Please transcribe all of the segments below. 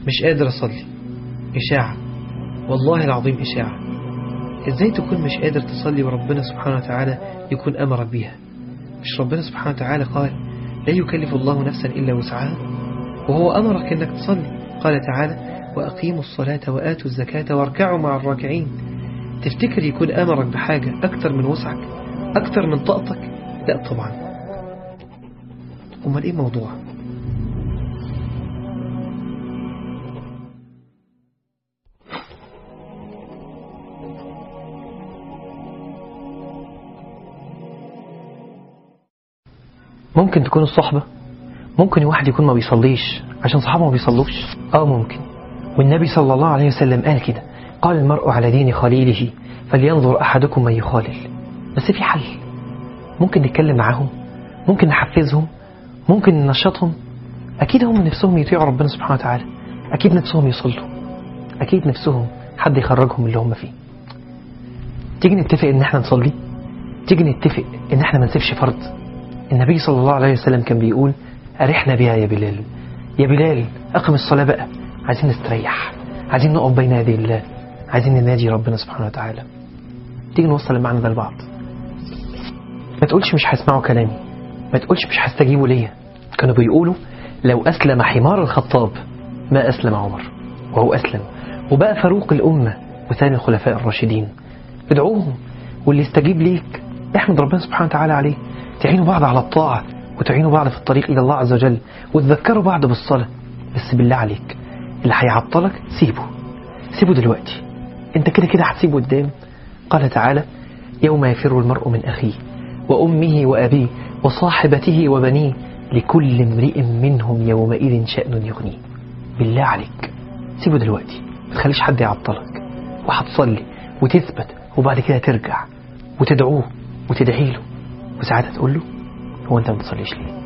مش قادر أصلي إشاعة والله العظيم إشاعة إزاي تكون مش قادر تصلي وربنا سبحانه وتعالى يكون أمرك بيها مش ربنا سبحانه وتعالى قال لا يكلف الله نفسا إلا وسعها وهو أمرك أنك تصلي قال تعالى وأقيموا الصلاة وآتوا الزكاة واركعوا مع الراكعين تفتكر يكون أمرك بحاجة أكتر من وسعك أكتر من طاقتك لا طبعا أمال إيه موضوع ممكن تكون الصحبة ممكن واحد يكون ما بيصليش عشان صحابه ما بيصلوش اه ممكن والنبي صلى الله عليه وسلم قال كده قال المرء على دين خليله فلينظر أحدكم من يخالل بس في حل ممكن نتكلم معاهم ممكن نحفزهم ممكن ننشطهم أكيد هم نفسهم يطيعوا ربنا سبحانه وتعالى أكيد نفسهم يصلوا أكيد نفسهم حد يخرجهم من اللي هم فيه تيجي نتفق إن احنا نصلي تيجي نتفق إن احنا ما نسيبش فرض النبي صلى الله عليه وسلم كان بيقول أرحنا بها يا بلال يا بلال أقم الصلاة بقى عايزين نستريح عايزين نقف بين يدي الله عايزين نناجي ربنا سبحانه وتعالى تيجي نوصل المعنى ده لبعض ما تقولش مش هيسمعوا كلامي ما تقولش مش هيستجيبوا ليا كانوا بيقولوا لو أسلم حمار الخطاب ما أسلم عمر وهو أسلم وبقى فاروق الأمة وثاني الخلفاء الراشدين ادعوهم واللي يستجيب ليك احمد ربنا سبحانه وتعالى عليه تعينوا بعض على الطاعة وتعينوا بعض في الطريق إلى الله عز وجل وتذكروا بعض بالصلاة بس بالله عليك اللي هيعطلك سيبه سيبه دلوقتي انت كده كده هتسيبه قدام قال تعالى يوم يفر المرء من أخيه وأمه وأبيه وصاحبته وبنيه لكل امرئ منهم يومئذ شأن يغنيه بالله عليك سيبه دلوقتي ما تخليش حد يعطلك وهتصلي وتثبت وبعد كده ترجع وتدعوه وتدعي له وساعتها تقول له هو انت ما بتصليش ليه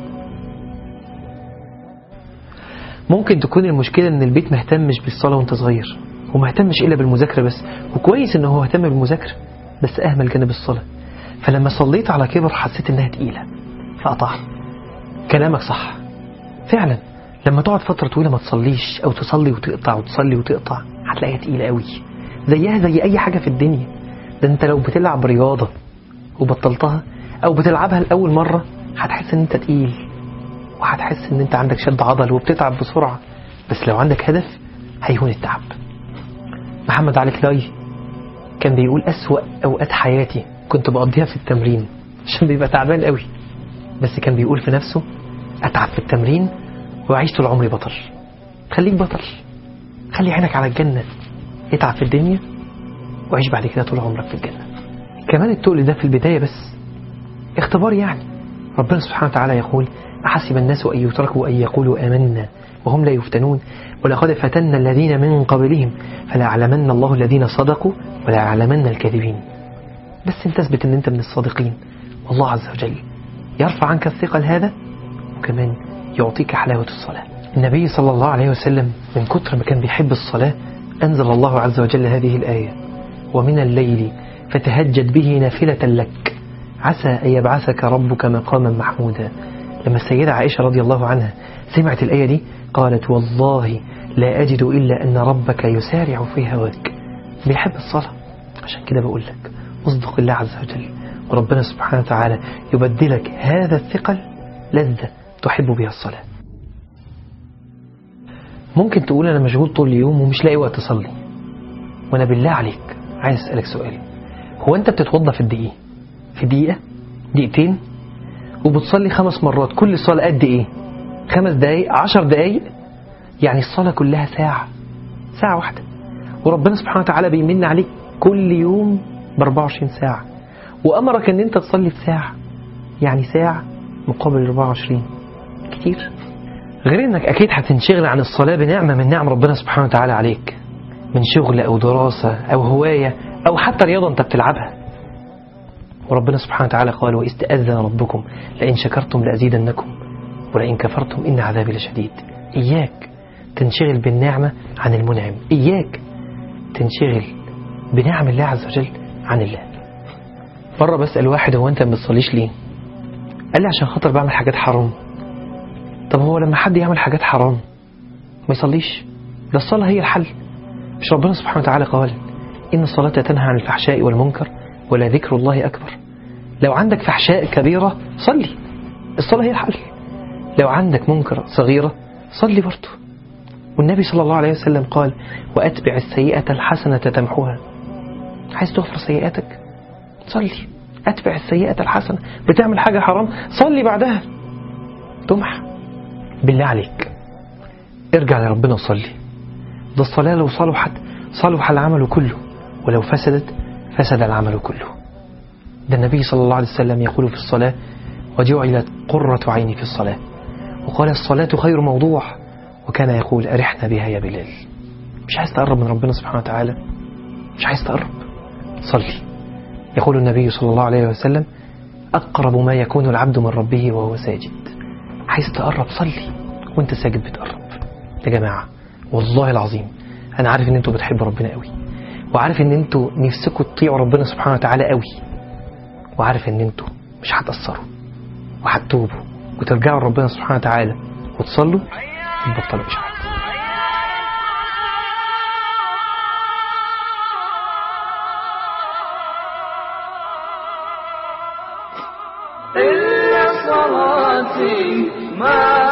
ممكن تكون المشكلة ان البيت مهتمش بالصلاة وانت صغير ومهتمش الا بالمذاكرة بس وكويس ان هو اهتم بالمذاكرة بس اهمل جانب الصلاة فلما صليت على كبر حسيت انها تقيلة فقطعت كلامك صح فعلا لما تقعد فترة طويلة ما تصليش او تصلي وتقطع وتصلي وتقطع هتلاقيها تقيلة قوي زيها زي اي حاجة في الدنيا ده انت لو بتلعب رياضة وبطلتها او بتلعبها لاول مرة هتحس ان انت تقيل وهتحس ان انت عندك شد عضل وبتتعب بسرعة بس لو عندك هدف هيهون التعب محمد علي كلاي كان بيقول أسوأ أوقات حياتي كنت بقضيها في التمرين عشان بيبقى تعبان قوي بس كان بيقول في نفسه أتعب في التمرين وأعيش طول عمري بطل خليك بطل خلي عينك على الجنة اتعب في الدنيا وعيش بعد كده طول عمرك في الجنة كمان التقل ده في البداية بس اختبار يعني ربنا سبحانه وتعالى يقول أحسب الناس أن يتركوا أن يقولوا آمنا وهم لا يفتنون ولقد فتنا الذين من قبلهم فليعلمن الله الذين صدقوا وليعلمن الكاذبين بس انت تثبت ان انت من الصادقين والله عز وجل يرفع عنك الثقل هذا وكمان يعطيك حلاوة الصلاة النبي صلى الله عليه وسلم من كتر ما كان بيحب الصلاة أنزل الله عز وجل هذه الآية ومن الليل فتهجد به نافلة لك عسى أن يبعثك ربك مقاما محمودا لما السيدة عائشة رضي الله عنها سمعت الآية دي قالت والله لا أجد إلا أن ربك يسارع في هواك بيحب الصلاة عشان كده بقول لك اصدق الله عز وجل وربنا سبحانه وتعالى يبدلك هذا الثقل لذة تحب بها الصلاة ممكن تقول أنا مشغول طول اليوم ومش لاقي وقت أصلي وأنا بالله عليك عايز أسألك سؤال هو أنت بتتوضى في الدقيقة في دقيقة دقيقتين وبتصلي خمس مرات كل صلاة قد إيه خمس دقايق عشر دقايق يعني الصلاة كلها ساعة ساعة واحدة وربنا سبحانه وتعالى بيمن عليك كل يوم ب 24 ساعة وأمرك أن أنت تصلي في ساعة يعني ساعة مقابل 24 كتير غير أنك أكيد هتنشغل عن الصلاة بنعمة من نعم ربنا سبحانه وتعالى عليك من شغل أو دراسة أو هواية أو حتى رياضة أنت بتلعبها وربنا سبحانه وتعالى قال وإذ تأذن ربكم لئن شكرتم لأزيدنكم ولئن كفرتم إن عذابي لشديد إياك تنشغل بالنعمة عن المنعم إياك تنشغل بنعم الله عز وجل عن الله مرة بسأل واحد هو أنت ما بتصليش ليه قال لي عشان خاطر بعمل حاجات حرام طب هو لما حد يعمل حاجات حرام ما يصليش ده الصلاة هي الحل مش ربنا سبحانه وتعالى قال إن الصلاة تنهى عن الفحشاء والمنكر ولا ذكر الله أكبر لو عندك فحشاء كبيرة صلي الصلاة هي الحل لو عندك منكر صغيرة صلي برضه والنبي صلى الله عليه وسلم قال وأتبع السيئة الحسنة تمحوها عايز تغفر سيئاتك صلي أتبع السيئة الحسنة بتعمل حاجة حرام صلي بعدها تمح بالله عليك ارجع لربنا وصلي ده الصلاة لو صلحت صلح العمل كله ولو فسدت فسد العمل كله ده النبي صلى الله عليه وسلم يقول في الصلاة وجعلت قرة عيني في الصلاة وقال الصلاة خير موضوع وكان يقول أرحنا بها يا بلال مش عايز تقرب من ربنا سبحانه وتعالى مش عايز تقرب صلي يقول النبي صلى الله عليه وسلم أقرب ما يكون العبد من ربه وهو ساجد عايز تقرب صلي وانت ساجد بتقرب يا جماعة والله العظيم أنا عارف إن أنتوا بتحبوا ربنا قوي وعارف إن أنتوا نفسكم تطيعوا ربنا سبحانه وتعالى قوي وعارف إن أنتوا مش هتأثروا وهتتوبوا وترجعوا لربنا سبحانه وتعالى وتصلوا وتبطلوا إشعاع إلا صلاتي ما